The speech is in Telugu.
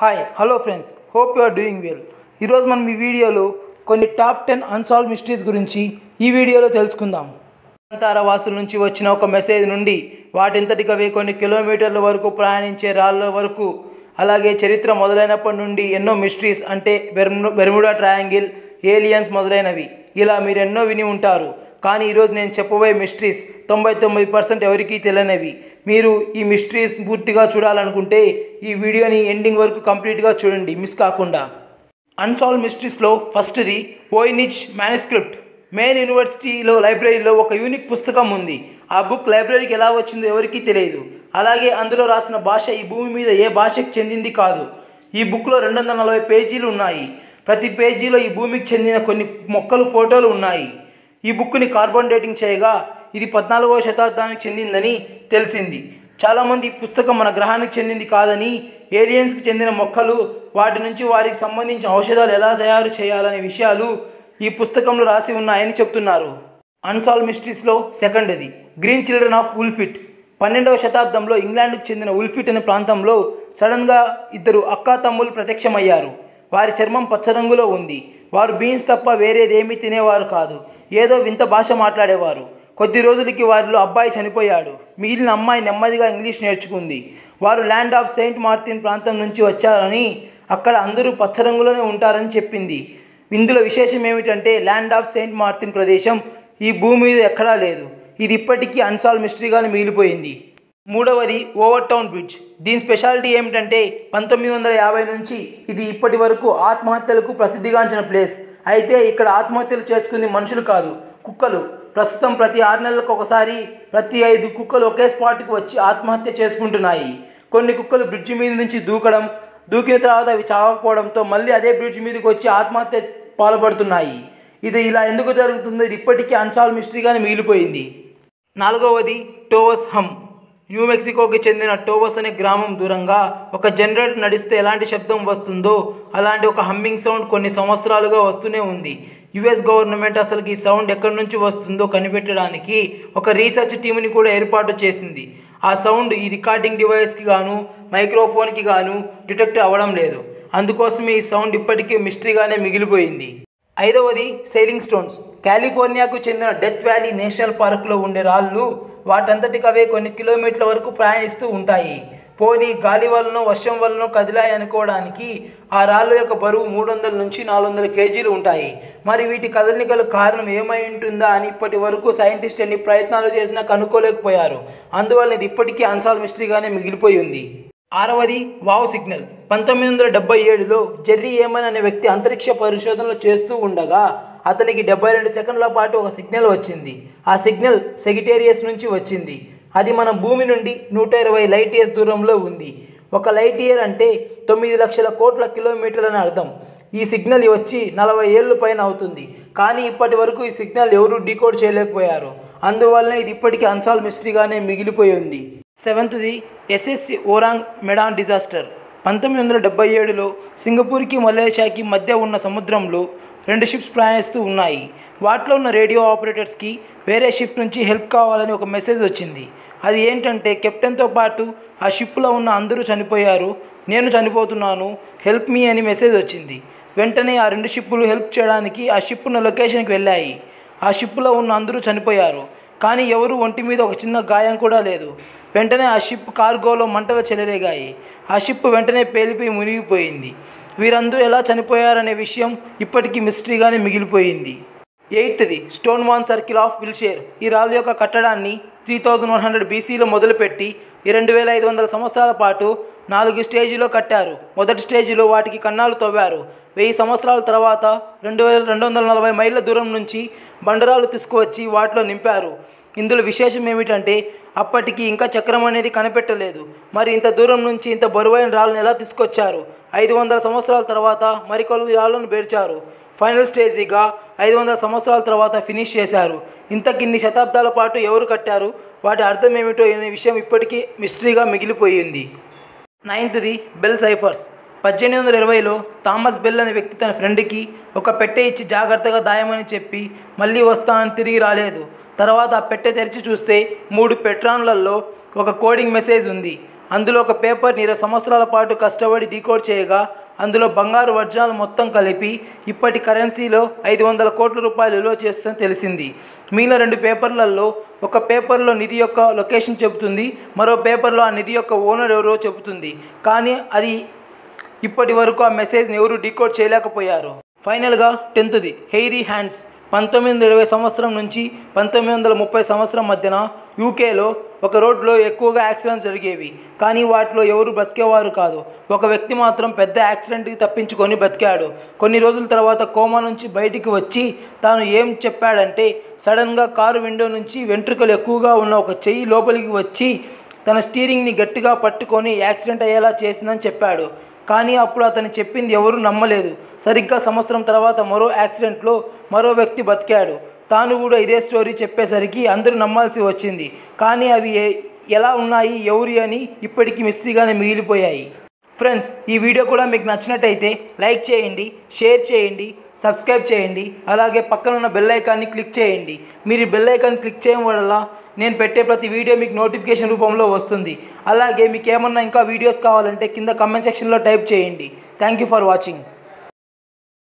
hi hello friends hope you are doing well ఈరోజు మనం ఈ వీడియోలో కొన్ని టాప్ టెన్ అన్సాల్వ్ మిస్టరీస్ గురించి ఈ వీడియోలో తెలుసుకుందాం అంతార వాసుల నుంచి వచ్చిన ఒక మెసేజ్ నుండి వాటింతటికవే కొన్ని కిలోమీటర్ల వరకు ప్రయాణించే రాళ్ళ వరకు అలాగే చరిత్ర మొదలైనప్పటి నుండి ఎన్నో మిస్టరీస్ అంటే బెర్ము బెర్ముడా ట్రయాంగిల్ ఏలియన్స్ మొదలైనవి ఇలా మీరు ఎన్నో విని ఉంటారు కానీ ఈరోజు నేను చెప్పబోయే మిస్టరీస్ తొంభై తొమ్మిది పర్సెంట్ ఎవరికీ తెలియనివి మీరు ఈ మిస్టరీస్ పూర్తిగా చూడాలనుకుంటే ఈ వీడియోని ఎండింగ్ వరకు కంప్లీట్గా చూడండి మిస్ కాకుండా అన్సాల్వ్ మిస్టరీస్లో ఫస్ట్ది ఓయినిచ్ మ్యానుస్క్రిప్ట్ మెయిన్ యూనివర్సిటీలో లైబ్రరీలో ఒక యూనిక్ పుస్తకం ఉంది ఆ బుక్ లైబ్రరీకి ఎలా వచ్చిందో ఎవరికీ తెలియదు అలాగే అందులో రాసిన భాష ఈ భూమి మీద ఏ భాషకు చెందింది కాదు ఈ బుక్లో రెండు వందల నలభై పేజీలు ఉన్నాయి ప్రతి పేజీలో ఈ భూమికి చెందిన కొన్ని మొక్కలు ఫోటోలు ఉన్నాయి ఈ బుక్ని కార్బన్ డేటింగ్ చేయగా ఇది పద్నాలుగవ శతాబ్దానికి చెందిందని తెలిసింది చాలామంది ఈ పుస్తకం మన గ్రహానికి చెందింది కాదని ఏలియన్స్కి చెందిన మొక్కలు వాటి నుంచి వారికి సంబంధించిన ఔషధాలు ఎలా తయారు చేయాలనే విషయాలు ఈ పుస్తకంలో రాసి ఉన్నాయని చెప్తున్నారు అన్సాల్వ్ మిస్టరీస్లో సెకండ్ది గ్రీన్ చిల్డ్రన్ ఆఫ్ ఉల్ఫిట్ పన్నెండవ శతాబ్దంలో ఇంగ్లాండ్కు చెందిన ఉల్ఫిట్ అనే ప్రాంతంలో సడన్గా ఇద్దరు అక్కా తమ్ములు ప్రత్యక్షమయ్యారు వారి చర్మం పచ్చ రంగులో ఉంది వారు బీన్స్ తప్ప వేరేదేమీ తినేవారు కాదు ఏదో వింత భాష మాట్లాడేవారు కొద్ది రోజులకి వారిలో అబ్బాయి చనిపోయాడు మిగిలిన అమ్మాయి నెమ్మదిగా ఇంగ్లీష్ నేర్చుకుంది వారు ల్యాండ్ ఆఫ్ సెయింట్ మార్టిన్ ప్రాంతం నుంచి వచ్చారని అక్కడ అందరూ పచ్చ రంగులోనే ఉంటారని చెప్పింది ఇందులో విశేషం ఏమిటంటే ల్యాండ్ ఆఫ్ సెయింట్ మార్టిన్ ప్రదేశం ఈ భూమి మీద ఎక్కడా లేదు ఇది ఇప్పటికీ అన్సాల్వ్ మిస్టరీగానే మిగిలిపోయింది మూడవది ఓవర్ టౌన్ బ్రిడ్జ్ దీని స్పెషాలిటీ ఏమిటంటే పంతొమ్మిది వందల యాభై నుంచి ఇది ఇప్పటి వరకు ఆత్మహత్యలకు ప్రసిద్ధిగాంచిన ప్లేస్ అయితే ఇక్కడ ఆత్మహత్యలు చేసుకుంది మనుషులు కాదు కుక్కలు ప్రస్తుతం ప్రతి ఆరు నెలలకు ఒకసారి ప్రతి ఐదు కుక్కలు ఒకే స్పాట్కి వచ్చి ఆత్మహత్య చేసుకుంటున్నాయి కొన్ని కుక్కలు బ్రిడ్జి మీద నుంచి దూకడం దూకిన తర్వాత అవి చావకపోవడంతో మళ్ళీ అదే బ్రిడ్జ్ మీదకి వచ్చి ఆత్మహత్య పాల్పడుతున్నాయి ఇది ఇలా ఎందుకు జరుగుతుందో ఇది ఇప్పటికీ అన్సాల్వ్ మిస్టరీగానే మిగిలిపోయింది నాలుగవది టోవస్ హమ్ న్యూ మెక్సికోకి చెందిన టోవస్ అనే గ్రామం దూరంగా ఒక జనరేటర్ నడిస్తే ఎలాంటి శబ్దం వస్తుందో అలాంటి ఒక హమ్మింగ్ సౌండ్ కొన్ని సంవత్సరాలుగా వస్తూనే ఉంది యుఎస్ గవర్నమెంట్ అసలుకి ఈ సౌండ్ ఎక్కడి నుంచి వస్తుందో కనిపెట్టడానికి ఒక రీసెర్చ్ టీంని కూడా ఏర్పాటు చేసింది ఆ సౌండ్ ఈ రికార్డింగ్ డివైస్కి గాను మైక్రోఫోన్కి గాను డిటెక్ట్ అవ్వడం లేదు అందుకోసమే ఈ సౌండ్ ఇప్పటికీ మిస్టరీగానే మిగిలిపోయింది ఐదవది సెయిలింగ్ స్టోన్స్ కాలిఫోర్నియాకు చెందిన డెత్ వ్యాలీ నేషనల్ పార్క్లో ఉండే రాళ్ళు వాటంతటికవే కొన్ని కిలోమీటర్ల వరకు ప్రయాణిస్తూ ఉంటాయి పోనీ గాలి వలన వర్షం వలన కదిలాయి అనుకోవడానికి ఆ రాళ్ళ యొక్క బరువు మూడు వందల నుంచి నాలుగు వందల కేజీలు ఉంటాయి మరి వీటి కదలికల కారణం ఏమై ఉంటుందా అని ఇప్పటి వరకు సైంటిస్ట్ ఎన్ని ప్రయత్నాలు చేసినా కనుక్కోలేకపోయారు అందువల్ల ఇది ఇప్పటికీ అన్సాల్వ్ మిస్టరీగానే మిగిలిపోయి ఉంది ఆరవది వావ్ సిగ్నల్ పంతొమ్మిది వందల డెబ్బై ఏడులో జెర్రీ ఏమన్ అనే వ్యక్తి అంతరిక్ష పరిశోధనలు చేస్తూ ఉండగా అతనికి డెబ్బై రెండు సెకండ్ల పాటు ఒక సిగ్నల్ వచ్చింది ఆ సిగ్నల్ సెగిటేరియస్ నుంచి వచ్చింది అది మన భూమి నుండి నూట ఇరవై లైట్ ఇయర్స్ దూరంలో ఉంది ఒక లైట్ ఇయర్ అంటే తొమ్మిది లక్షల కోట్ల కిలోమీటర్లని అర్థం ఈ సిగ్నల్ వచ్చి నలభై ఏళ్ళు పైన అవుతుంది కానీ ఇప్పటి వరకు ఈ సిగ్నల్ ఎవరూ డీకోడ్ చేయలేకపోయారు అందువలన ఇది ఇప్పటికీ అన్సాల్వ్ మిస్టరీగానే మిగిలిపోయి ఉంది సెవెంత్ది ఎస్ఎస్సి ఓరాంగ్ మెడాన్ డిజాస్టర్ పంతొమ్మిది వందల డెబ్బై ఏడులో సింగపూర్కి మలేషియాకి మధ్య ఉన్న సముద్రంలో రెండు షిప్స్ ప్రయాణిస్తూ ఉన్నాయి వాటిలో ఉన్న రేడియో ఆపరేటర్స్కి వేరే షిప్ నుంచి హెల్ప్ కావాలని ఒక మెసేజ్ వచ్చింది అది ఏంటంటే కెప్టెన్తో పాటు ఆ షిప్లో ఉన్న అందరూ చనిపోయారు నేను చనిపోతున్నాను హెల్ప్ మీ అని మెసేజ్ వచ్చింది వెంటనే ఆ రెండు షిప్పులు హెల్ప్ చేయడానికి ఆ షిప్ ఉన్న లొకేషన్కి వెళ్ళాయి ఆ షిప్లో ఉన్న అందరూ చనిపోయారు కానీ ఎవరు ఒంటి మీద ఒక చిన్న గాయం కూడా లేదు వెంటనే ఆ షిప్ కార్గోలో మంటలు చెలరేగాయి ఆ షిప్ వెంటనే పేలిపోయి మునిగిపోయింది వీరందరూ ఎలా చనిపోయారనే విషయం ఇప్పటికీ మిస్టరీగానే మిగిలిపోయింది ఎయిత్ది స్టోన్ వాన్ సర్కిల్ ఆఫ్ విల్షేర్ ఈ రాళ్ళ యొక్క కట్టడాన్ని త్రీ థౌజండ్ వన్ హండ్రెడ్ బీసీలో మొదలుపెట్టి ఈ రెండు వేల ఐదు వందల సంవత్సరాల పాటు నాలుగు స్టేజీలో కట్టారు మొదటి స్టేజీలో వాటికి కన్నాలు తవ్వారు వెయ్యి సంవత్సరాల తర్వాత రెండు వేల రెండు వందల నలభై మైళ్ళ దూరం నుంచి బండరాలు తీసుకువచ్చి వాటిలో నింపారు ఇందులో విశేషం ఏమిటంటే అప్పటికి ఇంకా చక్రం అనేది కనిపెట్టలేదు మరి ఇంత దూరం నుంచి ఇంత బరువైన రాళ్ళను ఎలా తీసుకొచ్చారు ఐదు వందల సంవత్సరాల తర్వాత మరికొన్ని రాళ్ళను పేర్చారు ఫైనల్ స్టేజీగా ఐదు వందల సంవత్సరాల తర్వాత ఫినిష్ చేశారు ఇంతకిన్ని శతాబ్దాల పాటు ఎవరు కట్టారు వాటి అర్థం ఏమిటో అనే విషయం ఇప్పటికీ మిస్టరీగా మిగిలిపోయింది నైన్త్ది బెల్ సైఫర్స్ పద్దెనిమిది వందల ఇరవైలో థామస్ బెల్ అనే వ్యక్తి తన ఫ్రెండ్కి ఒక పెట్టె ఇచ్చి జాగ్రత్తగా దాయమని చెప్పి మళ్ళీ వస్తానని తిరిగి రాలేదు తర్వాత ఆ పెట్టె తెరిచి చూస్తే మూడు పెట్రాన్లలో ఒక కోడింగ్ మెసేజ్ ఉంది అందులో ఒక పేపర్ని ఇరవై సంవత్సరాల పాటు కష్టపడి డీకోడ్ చేయగా అందులో బంగారు వజ్రాలు మొత్తం కలిపి ఇప్పటి కరెన్సీలో ఐదు వందల కోట్ల రూపాయలు విలువ చేస్తుందని తెలిసింది మిగిలిన రెండు పేపర్లలో ఒక పేపర్లో నిధి యొక్క లొకేషన్ చెబుతుంది మరో పేపర్లో ఆ నిధి యొక్క ఓనర్ ఎవరో చెబుతుంది కానీ అది ఇప్పటి వరకు ఆ మెసేజ్ని ఎవరు డీకోడ్ చేయలేకపోయారు ఫైనల్గా టెన్త్ది హెయిరీ హ్యాండ్స్ పంతొమ్మిది వందల ఇరవై సంవత్సరం నుంచి పంతొమ్మిది వందల ముప్పై సంవత్సరం మధ్యన యూకేలో ఒక రోడ్లో ఎక్కువగా యాక్సిడెంట్స్ జరిగేవి కానీ వాటిలో ఎవరు బ్రతికేవారు కాదు ఒక వ్యక్తి మాత్రం పెద్ద యాక్సిడెంట్కి తప్పించుకొని బతికాడు కొన్ని రోజుల తర్వాత కోమా నుంచి బయటికి వచ్చి తాను ఏం చెప్పాడంటే సడన్గా కారు విండో నుంచి వెంట్రుకలు ఎక్కువగా ఉన్న ఒక చెయ్యి లోపలికి వచ్చి తన స్టీరింగ్ని గట్టిగా పట్టుకొని యాక్సిడెంట్ అయ్యేలా చేసిందని చెప్పాడు కానీ అప్పుడు అతను చెప్పింది ఎవరూ నమ్మలేదు సరిగ్గా సంవత్సరం తర్వాత మరో యాక్సిడెంట్లో మరో వ్యక్తి బతికాడు తాను కూడా ఇదే స్టోరీ చెప్పేసరికి అందరూ నమ్మాల్సి వచ్చింది కానీ అవి ఏ- ఎలా ఉన్నాయి ఎవరి అని ఇప్పటికీ మిస్టరీగానే మిగిలిపోయాయి ఫ్రెండ్స్ ఈ వీడియో కూడా మీకు నచ్చినట్టయితే లైక్ చేయండి షేర్ చేయండి సబ్స్క్రైబ్ చేయండి అలాగే పక్కన ఉన్న బెల్ ఐకాన్ని క్లిక్ చేయండి మీరు ఈ బెల్ ఐకాన్ క్లిక్ చేయడం వల్ల నేను పెట్టే ప్రతి వీడియో మీకు నోటిఫికేషన్ రూపంలో వస్తుంది అలాగే మీకు ఏమన్నా ఇంకా వీడియోస్ కావాలంటే కింద కమెంట్ సెక్షన్లో టైప్ చేయండి థ్యాంక్ యూ ఫర్ వాచింగ్